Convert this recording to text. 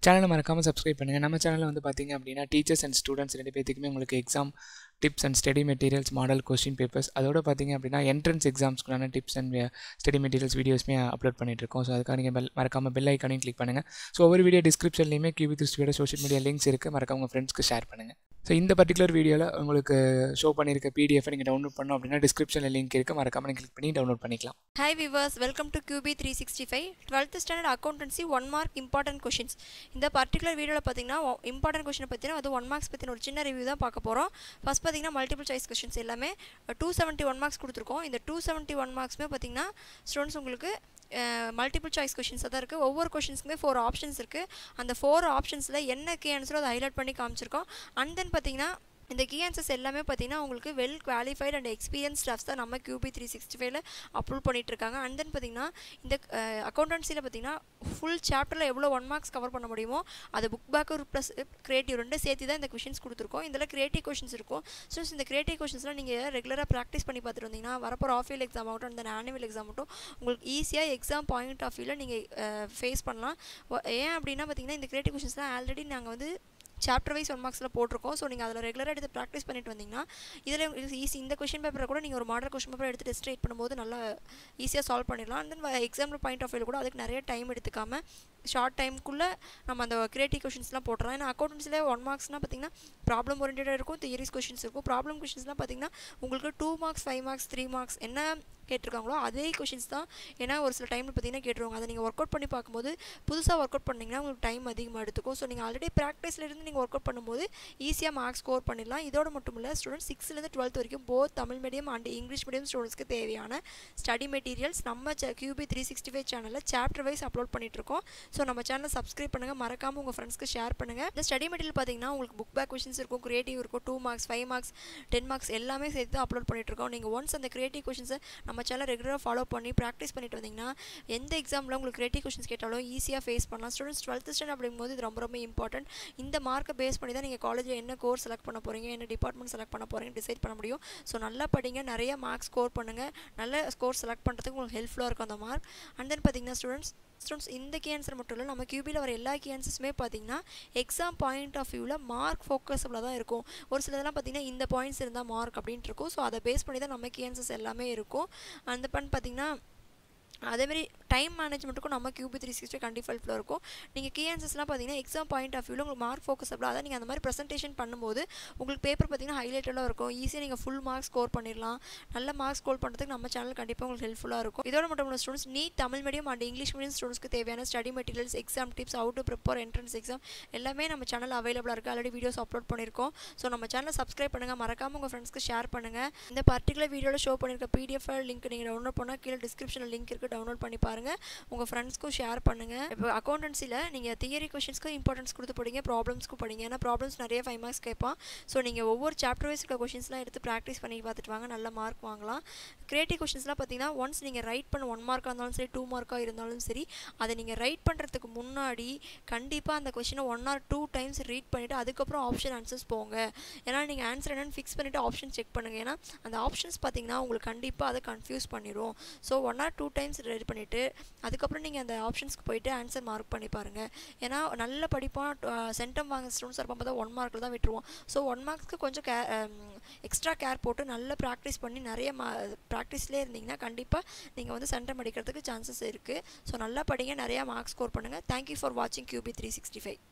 சேனலை மறக்காமல் சப்ஸ்கிரைப் பண்ணுங்கள் நம்ம சேனலில் வந்து பார்த்தீங்க அப்படின்னா டீச்சர்ஸ் அண்ட் ஸ்டூடெண்ட்ஸ் ரெண்டு பேத்துக்குமே உங்களுக்கு exam tips and study materials model question papers அதோட பார்த்தீங்க அப்படின்னா என்ட்ரன்ஸ் எக்ஸாம்ஸ்க்குள்ளான டிப்ஸ் அண்ட் ஸ்டடி மெட்டீரியல்ஸ் வீடியோஸ்மே அப்லோட் பண்ணிட்டு இருக்கோம் ஸோ அதுக்காக நீங்கள் பெல் மறக்காமல் பெல் ஐக்கானையும் கிளிக் பண்ணுங்கள் ஸோ ஒவ்வொரு வீடியோ டிஸ்கிரிப்ஷன்லையுமே கியூபி துஸ்டியோட சோஷியல் மீடியா லிங்க்ஸ் இருக்குது மறக்காம உங்கள் ஃப்ரெண்ட்ஸ்க்கு ஷேர் பண்ணுங்கள் ஸோ இந்த பர்டிகுலர் வீடியோவில் உங்களுக்கு ஷோ பண்ணியிருக்க பிடிஎஃப் நீங்கள் டவுன்லோட் பண்ணோம் அப்படின்னா டிஸ்கிரிப்ஷனில் லிங்க் இருக்குது மறக்காமல் நீங்கள் கிளிக் பண்ணி டவுன்லோட் பண்ணிக்கலாம் hi viewers welcome to QB three sixty five twelfth standard accountancy one mark important questions இந்த பர்டிகுலர் வீடியோவில் பார்த்தீங்கன்னா இம்பார்ட்டன்ட் கொஷினை பற்றினா அது ஒன் மார்க்ஸ் பற்றின ஒரு சின்ன ரிவ்யூ தான் பார்க்க போகிறோம் ஃபஸ்ட் பார்த்தீங்கன்னா மல்டிபிள் சாய்ஸ் கொஷின்ஸ் எல்லாமே டூ செவன்ட்டி ஒன் மார்க்ஸ் கொடுத்துருக்கோம் இந்த டூ செவன்ட்டி ஒன் மார்க்ஸுமே பார்த்தீங்கன்னா ஸ்டூடெண்ட்ஸ் உங்களுக்கு மல்டிபிள் சாய்ஸ் கொஷின்ஸாக தான் இருக்குது ஒவ்வொரு கொஷின்ஸுக்குமே ஃபோர் ஆப்ஷன்ஸ் இருக்குது அந்த ஃபோர் ஆப்ஷன்ஸில் என்ன கே ஆன்சரோ அதை ஹைலைட் பண்ணி காமிச்சிருக்கோம் அண்ட் தென் பார்த்தீங்கன்னா இந்த கீ ஆன்சர்ஸ் எல்லாமே பார்த்தீங்கன்னா உங்களுக்கு well qualified and experience staffs தான் நம்ம கியூபி த்ரீ சிக்ஸ்டி ஃபைவ்ல அப்லோட் பண்ணிட்டு இருக்காங்க அண்ட் தென் பார்த்தீங்கன்னா இந்த அக்கௌண்டன்சியில் பார்த்தீங்கன்னா ஃபுல் சாப்டரில் எவ்வளோ ஒன் மார்க்ஸ் கவர் பண்ண முடியுமோ அது புக் பேக் ஒரு ப்ளஸ் கிரியேட்டிவ் ரெண்டு சேர்த்து தான் இந்த கொஷின்ஸ் கொடுத்துருக்கோம் இதில் கிரியேட்டிவ் கொஷின்ஸ் இருக்கும் ஸோ இந்த கிரியேட்டிவ் கொஷின்ஸ்லாம் நீங்கள் ரெகுலராக ப்ராக்டிஸ் பண்ணி பார்த்துட்டு வந்தீங்கன்னா வரப்போகிற ஆஃப் இயர் எக்ஸாம் ஆகட்டும் அந்த ஆனுவல் எக்ஸாம் ஆகட்டும் உங்களுக்கு ஈஸியாக எக்ஸாம் பாயிண்ட் ஆஃப் வியூவில் நீங்கள் ஃபேஸ் பண்ணலாம் ஏன் அப்படின்னா பார்த்தீங்கன்னா இந்த கிரியேட்டிவ் கொஷின்ஸ்லாம் ஆல்ரெடி நாங்கள் வந்து சாப்டர் வைஸ் ஒன் மார்க்ஸில் போட்டிருக்கோம் ஸோ நீங்கள் அதில் ரெகுலராக எடுத்து ப்ராக்டிஸ் பண்ணிட்டு வந்தீங்கன்னா இதில் ஈஸி இந்த கொஷின் பேப்பரை கூட நீங்கள் ஒரு மாடல் கொஷின் பேப்பர் எடுத்து டெஸ்ட் ரைட் பண்ணும்போது நல்லா ஈஸியாக சால்வ் பண்ணிடலாம் and then example point of view கூட அதுக்கு நிறைய டைம் எடுத்துக்காமல் ஷார்ட் டைமுக்குள்ளே நம்ம அந்த கிரியேட்டிவ் கொஷின்ஸ்லாம் போட்டுறோம் ஏன்னா அக்கௌண்டன்ஸில் ஒன் மார்க்ஸ்னால் பார்த்தீங்கன்னா ப்ராப்ளம் ஓரியன்டாக இருக்கும் தியரிஸ் கொஷின்ஸ் இருக்கும் ப்ராப்ளம் கொஷின்ஸ்லாம் பார்த்தீங்கன்னா உங்களுக்கு two marks five marks three marks என்ன கேட்டிருக்காங்களோ அதே கொஷின்ஸ் தான் ஏன்னா ஒரு சில டைமில் பார்த்தீங்கன்னா கேட்டுருவாங்க அதை நீங்கள் ஒர்க் அவுட் பண்ணி பார்க்கும்போது புதுசாக ஒர்க் அவுட் பண்ணிங்கன்னா உங்களுக்கு டைம் அதிகமாக எடுத்துக்கும் ஸோ நீங்கள் ஆல்ரெடி ப்ராக்டிஸில் இருந்து நீங்கள் ஒர்க் அவுட் பண்ணும்போது ஈஸியாக மார்க்ஸ் ஸ்கோர் பண்ணிடலாம் இதோட மட்டும் இல்லை ஸ்டூடெண்ட் சிக்ஸ்லேருந்து டுவெல்த் வரைக்கும் both Tamil medium and English medium ஸ்டூடெண்ட்ஸ்க்கு தேவையான ஸ்டடி மெட்டீரியல்ஸ் நம்ம கியூபி த்ரீ சிக்ஸ்டி ஃபைவ் சேனலில் சாப்டர் வைஸ் அப்லோட் பண்ணிட்டுருக்கோம் ஸோ நம்ம சேனலை சப்ஸ்கிரைப் பண்ணுங்கள் மறக்காமல் உங்கள் ஃப்ரெண்ட்ஸ்க்கு ஷேர் பண்ணுங்கள் இந்த ஸ்டடி மெட்டீரியல் பார்த்தீங்கன்னா உங்களுக்கு புக் பேக் கொஷின்ஸ் இருக்கும் கிரியேட்டிவ் இருக்கும் two marks five marks ten marks எல்லாமே சேர்த்து அப்லோட் பண்ணிட்டுருக்கோம் நீங்கள் ஒன்ஸ் அந்த கிரியேட்டிவ் கொஷின்ஸை நம்ம சேனல் ரெகுலராக ஃபாலோ பண்ணி ப்ராக்டிஸ் பண்ணிட்டு வந்தீங்கன்னா எந்த எக்ஸாமில் உங்களுக்கு கிரியேட்டிவ் கொஷின்ஸ் கேட்டாலும் ஈஸியாக ஃபேஸ் பண்ணலாம் ஸ்டூடெண்ட்ஸ் டுவெல்த் ஸ்டாண்டர்ட் அப்படிங்கும்போது இது ரொம்ப ரொம்ப இம்பார்ட்டன்ட் இந்த மார்க்கை பேஸ் பண்ணி தான் நீங்கள் காலேஜில் என்ன கோர்ஸ் செலக்ட் பண்ண போகிறீங்க என்ன டிபார்ட்மெண்ட் செலக்ட் பண்ண போகிறீங்க டிசைட் பண்ண முடியும் ஸோ நல்லா படிங்க நிறைய மார்க்ஸ் ஸ்கோர் பண்ணுங்கள் நல்ல ஸ்கோர் செலக்ட் பண்ணுறதுக்கு உங்களுக்கு ஹெல்ப்ஃபுல்லாக இருக்கும் அந்த மார்க் அண்ட் தென் பார்த்தீங்கன்னா ஸ்டூடெண்ட்ஸ் ஸ்டூடெண்ட்ஸ் இந்த கேன்சர் மட்டும் இல்லை நம்ம கியூபியில் வர எல்லா கேன்சர்ஸுமே பார்த்தீங்கன்னா எக்ஸாம் பாயிண்ட் ஆஃப் வியூவில் மார்க் ஃபோக்கஸபிளாக தான் இருக்கும் ஒரு சிலதெல்லாம் பார்த்தீங்கன்னா இந்த பாயிண்ட்ஸ் இருந்தால் மார்க் அப்படின்ட்டு இருக்கும் ஸோ அதை பேஸ் பண்ணி தான் நம்ம கேன்சர்ஸ் எல்லாமே இருக்கும் அந்த பண்ணி பார்த்தீங்கன்னா அதேமாதிரி டைம் மேனேஜ்மெண்ட்டுக்கும் நம்ம கியூபி த்ரீ சிக்ஸ்டி கண்டிப்பாக ஹெல்ப்ஃபுல்லாக இருக்கும் நீங்கள் கே ஆன்சர்ஸ்லாம் பார்த்தீங்கன்னா எக்ஸாம் பாயிண்ட் ஆஃப் வியூவில் உங்களுக்கு மார்க் ஃபோக்கஸபிளாக அதான் நீங்கள் அந்த மாதிரி ப்ரெசன்டேஷன் பண்ணும்போது உங்களுக்கு பேப்பர் பார்த்தீங்கன்னா ஹைலைட்டடாக இருக்கும் ஈஸியாக நீங்கள் ஃபுல் மார்க்ஸ் ஸ்கோர் பண்ணிடலாம் நல்ல மார்க்ஸ் ஸ்கோர் பண்ணுறதுக்கு நம்ம சேனல் கண்டிப்பாக உங்களுக்கு ஹெல்ப்ஃபுல்லாக இருக்கும் இதோட மட்டும் இல்லை ஸ்டூடெண்ட்ஸ் நீ Tamil medium and English medium ஸ்டூடெண்ட்ஸ்க்கு தேவையான study materials exam tips how to prepare entrance exam எல்லாமே நம்ம சேனல் அவைலபிளாக இருக்குது ஆல்ரெடி வீடியோஸ் அப்லோட் பண்ணியிருக்கோம் ஸோ நம்ம சேனலை சப்ஸ்கிரைப் பண்ணுங்கள் மறக்காமல் உங்கள் ஃப்ரெண்ட்ஸ்க்கு ஷேர் பண்ணுங்கள் இந்த பர்டிகுலர் வீடியோவில் ஷோ பண்ணியிருக்க பிடிஎஃப் லிங்க் நீங்கள் டவுன்லோட் பண்ணால் கீழே டிஸ்கிரிப்ஷனில் லிங்க் இருக்குது டவுன்லோட் பண்ணி பாருங்கள் உங்கள் ஃப்ரெண்ட்ஸ்க்கும் ஷேர் பண்ணுங்கள் இப்போ அக்கௌண்டன்சியில் நீங்கள் தியரி கொஷின்ஸ்க்கும் இம்பார்ட்டன்ஸ் கொடுத்து படிங்க ப்ராப்ளம்ஸ்க்கும் படிங்க ஏன்னா ப்ராப்ளம்ஸ் நிறைய ஃபைவ் மார்க்ஸ் கேட்பான் ஸோ நீங்கள் ஒவ்வொரு சாப்டர் வைஸ் இருக்க கொஷின்ஸ்லாம் எடுத்து ப்ராக்டிஸ் பண்ணி பார்த்துட்டு வாங்க நல்ல மார்க் வாங்கலாம் கிரியேட்டிவ் கொஷின்ஸ்லாம் பார்த்தீங்கன்னா ஒன்ஸ் நீங்கள் ரைட் பண்ண ஒன் மார்க்காக இருந்தாலும் சரி டூ மார்க்காக இருந்தாலும் சரி அதை நீங்கள் ரைட் பண்ணுறதுக்கு முன்னாடி கண்டிப்பாக அந்த கொஷினை one or two times read பண்ணிவிட்டு அதுக்கப்புறம் ஆப்ஷன் ஆன்சர்ஸ் போங்க ஏன்னா நீங்கள் ஆன்சர் என்னென்னு ஃபிக்ஸ் பண்ணிவிட்டு ஆப்ஷன் செக் பண்ணுங்கள் ஏன்னா அந்த ஆப்ஷன்ஸ் பார்த்தீங்கன்னா உங்களுக்கு கண்டிப்பாக அதை கன்ஃபியூஸ் பண்ணிடும் so one or two times ready பண்ணிவிட்டு அதுக்கப்புறம் நீங்கள் அந்த ஆப்ஷன்ஸ்க்கு போயிட்டு ஆன்சர் மார்க் பண்ணி பாருங்கள் ஏன்னா நல்ல படிப்பான் சென்டம் வாங்க ஸ்டூடெண்ட்ஸ் இருப்போம் தான் ஒன் மார்க்கில் தான் விட்டுருவோம் ஸோ ஒன் மார்க்ஸ்க்கு கொஞ்சம் கே எக்ஸ்ட்ரா கேர் போட்டு நல்லா ப்ராக்டிஸ் பண்ணி நிறைய மா ப்ராக்டிஸ்லேயே இருந்தீங்கன்னா கண்டிப்பாக நீங்கள் வந்து சென்டம் அடிக்கிறதுக்கு சான்சஸ் இருக்குது ஸோ நல்லா படிங்க நிறையா மார்க்ஸ் ஸ்கோர் பண்ணுங்கள் தேங்க்யூ ஃபார் வாட்சிங் கியூபி த்ரீ சிக்ஸ்டி ஃபைவ்